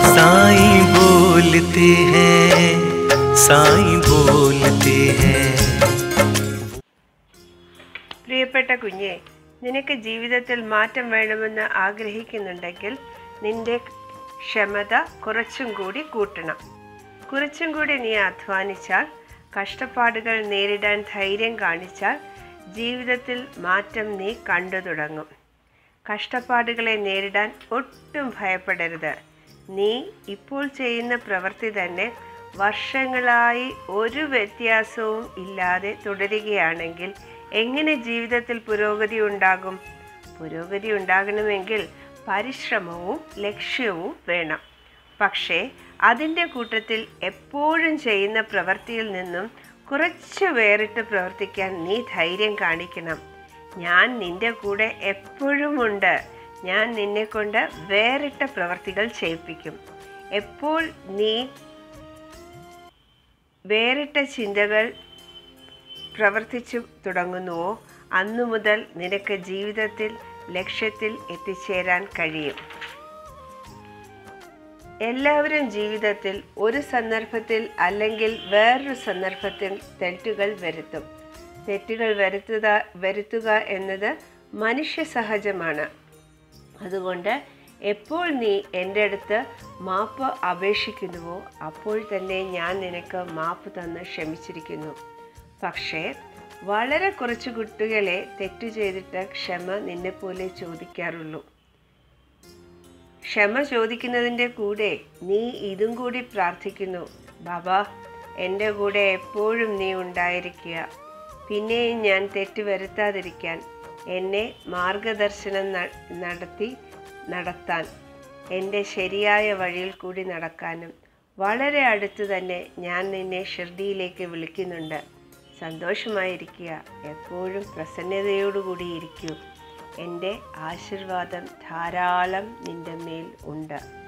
साईं बोलते हैं साईं बोलते हैं പ്രിയപ്പെട്ട കുഞ്ഞെ നിനക്ക് ജീവിതത്തിൽ മാറ്റം വേണമെന്ന് ആഗ്രഹിക്കുന്നുണ്ടെങ്കിൽ നിന്റെ ക്ഷമത കുറച്ചും കൂടി കൂട്ടണം കുറച്ചും കൂടി നീ അധ്വാനിച്ചാൽ കഷ്ടപ്പാടുകൾ നേരിടാൻ ധൈര്യം കാണിച്ചാൽ ജീവിതത്തിൽ മാറ്റം നീ കണ്ടു തുടങ്ങും കഷ്ടപ്പാടുകളെ നേരിടാൻ ഒട്ടും ഭയപ്പെടരുത് നീ ഇപ്പോൾ ചെയ്യുന്ന പ്രവൃത്തി തന്നെ വർഷങ്ങളായി ഒരു വ്യത്യാസവും ഇല്ലാതെ തുടരുകയാണെങ്കിൽ എങ്ങനെ ജീവിതത്തിൽ പുരോഗതി ഉണ്ടാകും പുരോഗതി ഉണ്ടാകണമെങ്കിൽ പരിശ്രമവും ലക്ഷ്യവും വേണം പക്ഷേ അതിൻ്റെ കൂട്ടത്തിൽ എപ്പോഴും ചെയ്യുന്ന പ്രവൃത്തിയിൽ നിന്നും കുറച്ച് വേറിട്ട് പ്രവർത്തിക്കാൻ നീ ധൈര്യം കാണിക്കണം ഞാൻ നിന്റെ കൂടെ എപ്പോഴും ഉണ്ട് ഞാൻ നിന്നെ കൊണ്ട് വേറിട്ട പ്രവർത്തികൾ ചെയ്യിപ്പിക്കും എപ്പോൾ നീ വേറിട്ട ചിന്തകൾ പ്രവർത്തിച്ചു തുടങ്ങുന്നുവോ അന്നു മുതൽ നിനക്ക് ജീവിതത്തിൽ ലക്ഷ്യത്തിൽ എത്തിച്ചേരാൻ കഴിയും എല്ലാവരും ജീവിതത്തിൽ ഒരു സന്ദർഭത്തിൽ അല്ലെങ്കിൽ വേറൊരു സന്ദർഭത്തിൽ തെറ്റുകൾ വരുത്തും തെറ്റുകൾ വരുത്തുക വരുത്തുക എന്നത് മനുഷ്യ സഹജമാണ് അതുകൊണ്ട് എപ്പോൾ നീ എൻ്റെ അടുത്ത് മാപ്പ് അപേക്ഷിക്കുന്നുവോ അപ്പോൾ തന്നെ ഞാൻ നിനക്ക് മാപ്പ് തന്ന് ക്ഷമിച്ചിരിക്കുന്നു പക്ഷേ വളരെ കുറച്ച് കുട്ടികളെ തെറ്റു ചെയ്തിട്ട് ക്ഷമ നിന്നെപ്പോലെ ചോദിക്കാറുള്ളൂ ക്ഷമ ചോദിക്കുന്നതിൻ്റെ കൂടെ നീ ഇതും കൂടി പ്രാർത്ഥിക്കുന്നു ബാബാ എൻ്റെ കൂടെ എപ്പോഴും നീ ഉണ്ടായിരിക്കുക പിന്നെയും ഞാൻ തെറ്റ് വരുത്താതിരിക്കാൻ എന്നെ മാർഗദർശനം ന- നടത്തി നടത്താൻ എൻ്റെ ശരിയായ വഴിയിൽ കൂടി നടക്കാനും വളരെ അടുത്ത് തന്നെ ഞാൻ നിന്നെ ഷിർഡിയിലേക്ക് വിളിക്കുന്നുണ്ട് സന്തോഷമായിരിക്കുക എപ്പോഴും പ്രസന്നതയോടുകൂടി ഇരിക്കൂ എൻ്റെ ആശീർവാദം ധാരാളം നിൻ്റെ മേൽ ഉണ്ട്